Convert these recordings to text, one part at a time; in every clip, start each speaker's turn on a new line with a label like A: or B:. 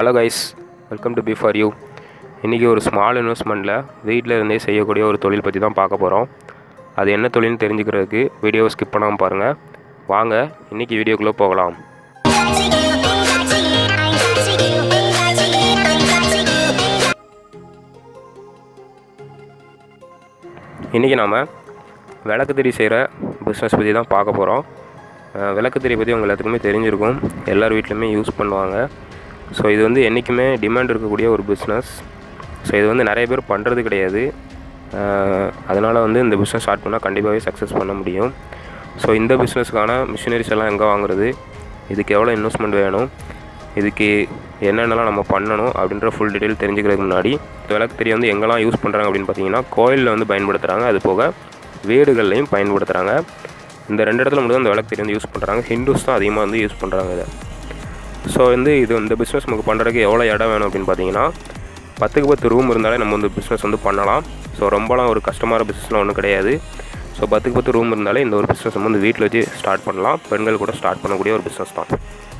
A: hello guys welcome to B for you இன்றைக்கி ஒரு small இன்வெஸ்ட்மெண்ட்டில் வீட்டில் இருந்தே செய்யக்கூடிய ஒரு தொழில் பற்றி தான் பார்க்க போகிறோம் அது என்ன தொழில்னு தெரிஞ்சுக்கிறதுக்கு வீடியோவை ஸ்கிப் பண்ணாமல் பாருங்கள் வாங்க இன்றைக்கி வீடியோக்குள்ளே போகலாம் இன்றைக்கி நாம் விளக்கு திரி செய்கிற பிஸ்னஸ் பற்றி தான் பார்க்க போகிறோம் விளக்கு திரி பற்றி உங்கள் எல்லாத்துக்குமே தெரிஞ்சிருக்கும் எல்லார் வீட்லையுமே யூஸ் பண்ணுவாங்க ஸோ இது வந்து என்றைக்குமே டிமாண்ட் இருக்கக்கூடிய ஒரு பிஸ்னஸ் ஸோ இது வந்து நிறைய பேர் பண்ணுறது கிடையாது அதனால் வந்து இந்த பிஸ்னஸ் ஸ்டார்ட் பண்ணால் கண்டிப்பாகவே சக்ஸஸ் பண்ண முடியும் ஸோ இந்த பிஸ்னஸ்க்கான மிஷினரிஸ் எல்லாம் எங்கே வாங்குறது இதுக்கு எவ்வளோ இன்வெஸ்ட்மெண்ட் வேணும் இதுக்கு என்னென்னலாம் நம்ம பண்ணணும் அப்படின்ற ஃபுல் டீட்டெயில் தெரிஞ்சுக்கிறதுக்கு முன்னாடி இந்த விளக்கு திரி வந்து எங்கெல்லாம் யூஸ் பண்ணுறாங்க அப்படின்னு பார்த்தீங்கன்னா கோயிலில் வந்து பயன்படுத்துகிறாங்க அது போக வீடுகள்லையும் பயன்படுத்துகிறாங்க இந்த ரெண்டு இடத்துல மட்டும் தான் இந்த விளக்கு திரி வந்து யூஸ் பண்ணுறாங்க ஹிந்துஸ் தான் அதிகமாக வந்து யூஸ் பண்ணுறாங்க இதை ஸோ வந்து இது இந்த பிஸ்னஸ் நமக்கு பண்ணுறதுக்கு எவ்வளோ இடம் வேணும் அப்படின்னு பார்த்தீங்கன்னா பத்துக்கு பத்து ரூம் இருந்தாலே நம்ம வந்து பிஸ்னஸ் வந்து பண்ணலாம் ஸோ ரொம்பலாம் ஒரு கஷ்டமான பிஸ்னஸ்லாம் ஒன்றும் கிடையாது ஸோ பத்துக்கு பத்து ரூம் இருந்தாலே இந்த ஒரு பிஸ்னஸ் நம்ம வந்து வீட்டில் வச்சு ஸ்டார்ட் பண்ணலாம் பெண்கள் கூட ஸ்டார்ட் பண்ணக்கூடிய ஒரு பிஸ்னஸ் தான்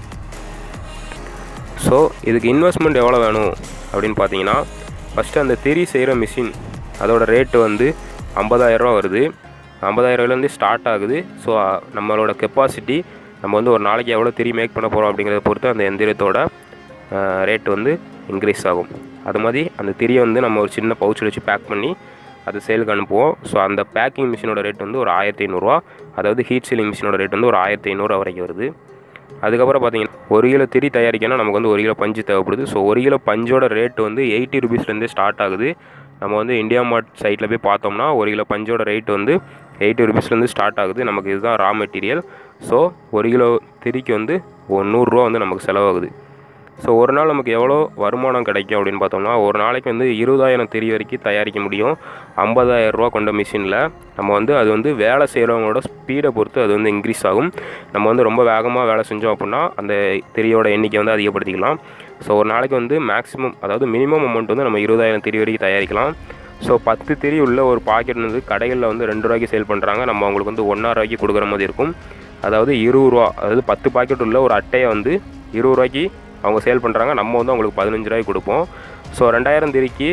A: ஸோ இதுக்கு இன்வெஸ்ட்மெண்ட் எவ்வளோ வேணும் அப்படின்னு பார்த்தீங்கன்னா ஃபஸ்ட்டு அந்த திரி செய்கிற மிஷின் அதோட ரேட்டு வந்து ஐம்பதாயிரரூவா வருது ஐம்பதாயிரரூவாலேருந்து ஸ்டார்ட் ஆகுது ஸோ நம்மளோட கெப்பாசிட்டி நம்ம வந்து ஒரு நாளைக்கு எவ்வளோ திரி மேக் பண்ண போகிறோம் அப்படிங்கிறத பொறுத்து அந்த எந்திரத்தோட ரேட் வந்து இன்க்ரீஸ் ஆகும் அது மாதிரி அந்த திரியை வந்து நம்ம ஒரு சின்ன பவுச்சில் வச்சு பேக் பண்ணி அது சேலுக்கு அனுப்புவோம் ஸோ அந்த பேக்கிங் மிஷினோட ரேட் வந்து ஒரு ஆயிரத்தி ஐநூறுரூவா அதாவது ஹீட் சீலிங் மிஷினோட ரேட் வந்து ஒரு ஆயிரத்தி ஐநூறுரூவா வரைக்கும் வருது அதுக்கப்புறம் பார்த்தீங்கன்னா ஒரு கிலோ திரி தயாரிக்கணும் நமக்கு வந்து ஒரு கிலோ பஞ்சு தேவைப்படுது ஸோ ஒரு கிலோ பஞ்சோட ரேட் வந்து எயிட்டி ருபீஸ்லேருந்தே ஸ்டார்ட் ஆகுது நம்ம வந்து இந்தியா மார்ட் சைட்டில் போய் பார்த்தோம்னா ஒரு கிலோ பஞ்சோட ரேட் வந்து எயிட்டி ருபீஸ்லேருந்து ஸ்டார்ட் ஆகுது நமக்கு இதுதான் ரா மெட்டீரியல் ஸோ ஒரு கிலோ திரிக்கு வந்து ஒரு நூறுரூவா வந்து நமக்கு செலவாகுது ஸோ ஒரு நாள் நமக்கு எவ்வளோ வருமானம் கிடைக்கும் அப்படின்னு பார்த்தோம்னா ஒரு நாளைக்கு வந்து இருபதாயிரம் திரி வரைக்கும் தயாரிக்க முடியும் ஐம்பதாயிரம் ரூபா கொண்ட மிஷினில் நம்ம வந்து அது வந்து வேலை செய்கிறவங்களோட ஸ்பீடை பொறுத்து அது வந்து இன்க்ரீஸ் ஆகும் நம்ம வந்து ரொம்ப வேகமாக வேலை செஞ்சோம் அப்படின்னா அந்த திரியோட எண்ணிக்கை வந்து அதிகப்படுத்திக்கலாம் ஸோ ஒரு நாளைக்கு வந்து மேக்ஸிமம் அதாவது மினிமம் அமௌண்ட் வந்து நம்ம இருபதாயிரம் திரி வரைக்கும் தயாரிக்கலாம் ஸோ பத்து திரி உள்ள ஒரு பாக்கெட் வந்து கடைகளில் வந்து ரெண்டு ரூபாய்க்கு சேல் பண்ணுறாங்க நம்ம அவங்களுக்கு வந்து ஒன்றா ரூபாய்க்கு கொடுக்குற மாதிரி இருக்கும் அதாவது இருபது ரூபா அதாவது பத்து பாக்கெட் உள்ள ஒரு அட்டையை வந்து இருபது ரூபாய்க்கு அவங்க சேல் பண்ணுறாங்க நம்ம வந்து அவங்களுக்கு பதினஞ்சு ரூபாய்க்கு கொடுப்போம் ஸோ ரெண்டாயிரம் திரிக்கு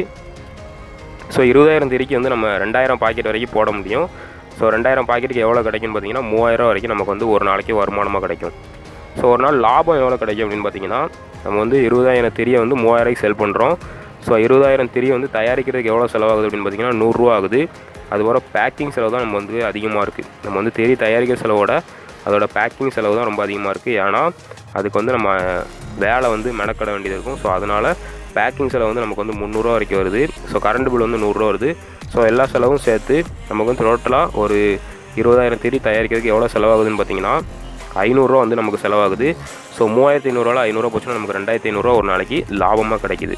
A: ஸோ இருபதாயிரம் திரிக்கு வந்து நம்ம ரெண்டாயிரம் பாக்கெட் வரைக்கும் போட முடியும் ஸோ ரெண்டாயிரம் பாக்கெட்டுக்கு எவ்வளோ கிடைக்கும்னு பார்த்தீங்கன்னா மூவாயிரம் வரைக்கும் நமக்கு வந்து ஒரு நாளைக்கு வருமானமாக கிடைக்கும் ஸோ ஒரு நாள் லாபம் எவ்வளோ கிடைக்கும் அப்படின்னு பார்த்தீங்கன்னா நம்ம வந்து இருபதாயிரம் திரியை வந்து மூவாயிரூவாய்க்கு செல் பண்ணுறோம் ஸோ இருபதாயிரம் திரியை வந்து தயாரிக்கிறதுக்கு எவ்வளோ செலவாகுது அப்படின்னு பார்த்தீங்கன்னா நூறுரூவா ஆகுது அதுபோல் பேக்கிங் செலவு தான் நம்ம வந்து அதிகமாக இருக்குது நம்ம வந்து திரி தயாரிக்கிற செலவோட அதோட பேக்கிங் செலவு தான் ரொம்ப அதிகமாக இருக்குது ஏன்னா அதுக்கு வந்து நம்ம வேலை வந்து மெனக்கட வேண்டியது இருக்கும் ஸோ அதனால் பேக்கிங் செலவு வந்து நமக்கு வந்து முந்நூறுரூவா வரைக்கும் வருது ஸோ கரண்ட் பில் வந்து நூறுரூவா வருது ஸோ எல்லா செலவும் சேர்த்து நமக்கு வந்து டோட்டலாக ஒரு இருபதாயிரம் திரி தயாரிக்கிறதுக்கு எவ்வளோ செலவாகுதுன்னு பார்த்தீங்கன்னா ஐநூறுரூவா வந்து நமக்கு செலவாகுது ஸோ மூவாயிரத்தி ஐநூறுரூவா ஐநூறுரூவா போச்சுன்னா நமக்கு ரெண்டாயிரத்தி ஐநூறுரூவா ஒரு நாளைக்கு லாபமாக கிடைக்குது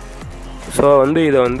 A: ஸோ வந்து இதை வந்து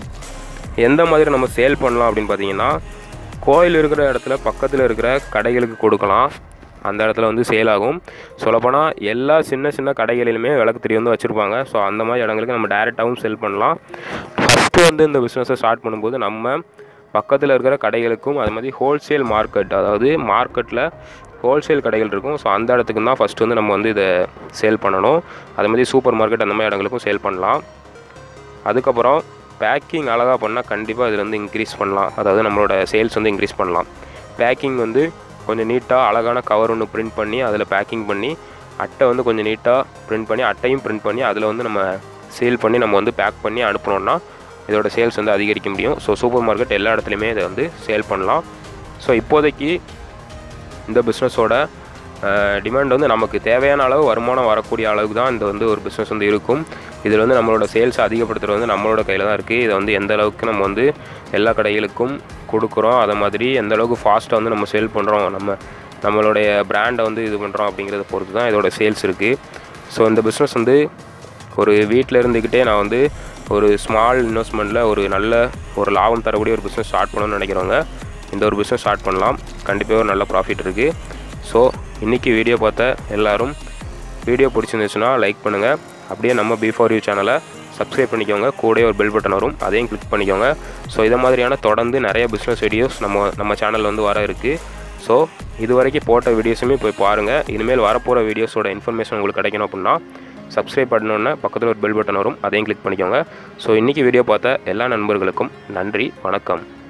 A: எந்த மாதிரி நம்ம சேல் பண்ணலாம் அப்படின்னு பார்த்தீங்கன்னா கோயில் இருக்கிற இடத்துல பக்கத்தில் இருக்கிற கடைகளுக்கு கொடுக்கலாம் அந்த இடத்துல வந்து சேல் ஆகும் சொல்லப்போனால் எல்லா சின்ன சின்ன கடைகளிலுமே விளக்கு திரி வந்து வச்சுருப்பாங்க ஸோ அந்த மாதிரி இடங்களுக்கு நம்ம டேரெக்டாகவும் செல் பண்ணலாம் ஃபஸ்ட்டு வந்து இந்த பிஸ்னஸை ஸ்டார்ட் பண்ணும்போது நம்ம பக்கத்தில் இருக்கிற கடைகளுக்கும் அது மாதிரி ஹோல்சேல் மார்க்கெட் அதாவது மார்க்கெட்டில் ஹோல்சேல் கடைகள் இருக்கும் ஸோ அந்த இடத்துக்கு தான் ஃபஸ்ட்டு வந்து நம்ம வந்து இதை சேல் பண்ணணும் அது மாதிரி சூப்பர் மார்க்கெட் அந்த மாதிரி இடங்களுக்கும் சேல் பண்ணலாம் அதுக்கப்புறம் பேக்கிங் அழகாக பண்ணால் கண்டிப்பாக இதில் வந்து இன்க்ரீஸ் பண்ணலாம் அதாவது நம்மளோட சேல்ஸ் வந்து இன்க்ரீஸ் பண்ணலாம் பேக்கிங் வந்து கொஞ்சம் நீட்டாக அழகான கவர் ஒன்று பிரிண்ட் பண்ணி அதில் பேக்கிங் பண்ணி அட்டை வந்து கொஞ்சம் நீட்டாக பிரிண்ட் பண்ணி அட்டையும் பிரிண்ட் பண்ணி அதில் வந்து நம்ம சேல் பண்ணி நம்ம வந்து பேக் பண்ணி அனுப்பினோன்னா இதோட சேல்ஸ் வந்து அதிகரிக்க முடியும் ஸோ சூப்பர் மார்க்கெட் எல்லா இடத்துலையுமே இதை வந்து சேல் பண்ணலாம் ஸோ இப்போதைக்கு இந்த பிஸ்னஸோட டிமாண்ட் வந்து நமக்கு தேவையான அளவு வருமானம் வரக்கூடிய அளவுக்கு தான் இந்த வந்து ஒரு பிஸ்னஸ் வந்து இருக்கும் இதில் வந்து நம்மளோட சேல்ஸ் அதிகப்படுத்துறது வந்து நம்மளோட கையில் தான் இருக்குது இதை வந்து எந்த அளவுக்கு நம்ம வந்து எல்லா கடைகளுக்கும் கொடுக்குறோம் அதை மாதிரி எந்த அளவுக்கு ஃபாஸ்ட்டாக வந்து நம்ம சேல் பண்ணுறோம் நம்ம நம்மளுடைய பிராண்டை வந்து இது பண்ணுறோம் அப்படிங்கிறத பொறுத்து தான் இதோட சேல்ஸ் இருக்குது ஸோ இந்த பிஸ்னஸ் வந்து ஒரு வீட்டில் இருந்துக்கிட்டே நான் வந்து ஒரு ஸ்மால் இன்வெஸ்ட்மெண்ட்டில் ஒரு நல்ல ஒரு லாபம் தரக்கூடிய ஒரு பிஸ்னஸ் ஸ்டார்ட் பண்ணணும்னு நினைக்கிறவங்க இந்த ஒரு பிஸ்னஸ் ஸ்டார்ட் பண்ணலாம் கண்டிப்பாக ஒரு நல்ல ப்ராஃபிட் இருக்குது ஸோ இன்றைக்கி வீடியோ பார்த்த எல்லோரும் வீடியோ பிடிச்சிருந்துச்சுன்னா லைக் பண்ணுங்கள் அப்படியே நம்ம பி ஃபார் யூ சேனலை சப்ஸ்கிரைப் பண்ணிக்கோங்க கூடவே ஒரு பெல் பட்டன் வரும் அதையும் கிளிக் பண்ணிக்கோங்க ஸோ இதை மாதிரியான தொடர்ந்து நிறைய பிஸ்னஸ் வீடியோஸ் நம்ம நம்ம சேனலில் வந்து வர இருக்குது ஸோ இது வரைக்கும் போட்ட வீடியோஸுமே போய் பாருங்கள் இனிமேல் வரப்போகிற வீடியோஸோட இன்ஃபர்மேஷன் உங்களுக்கு கிடைக்கணும் அப்படின்னா சப்ஸ்கிரைப் பண்ணோன்னே பக்கத்தில் ஒரு பெல் பட்டன் வரும் அதையும் கிளிக் பண்ணிக்கோங்க ஸோ இன்றைக்கி வீடியோ பார்த்த எல்லா நண்பர்களுக்கும் நன்றி வணக்கம்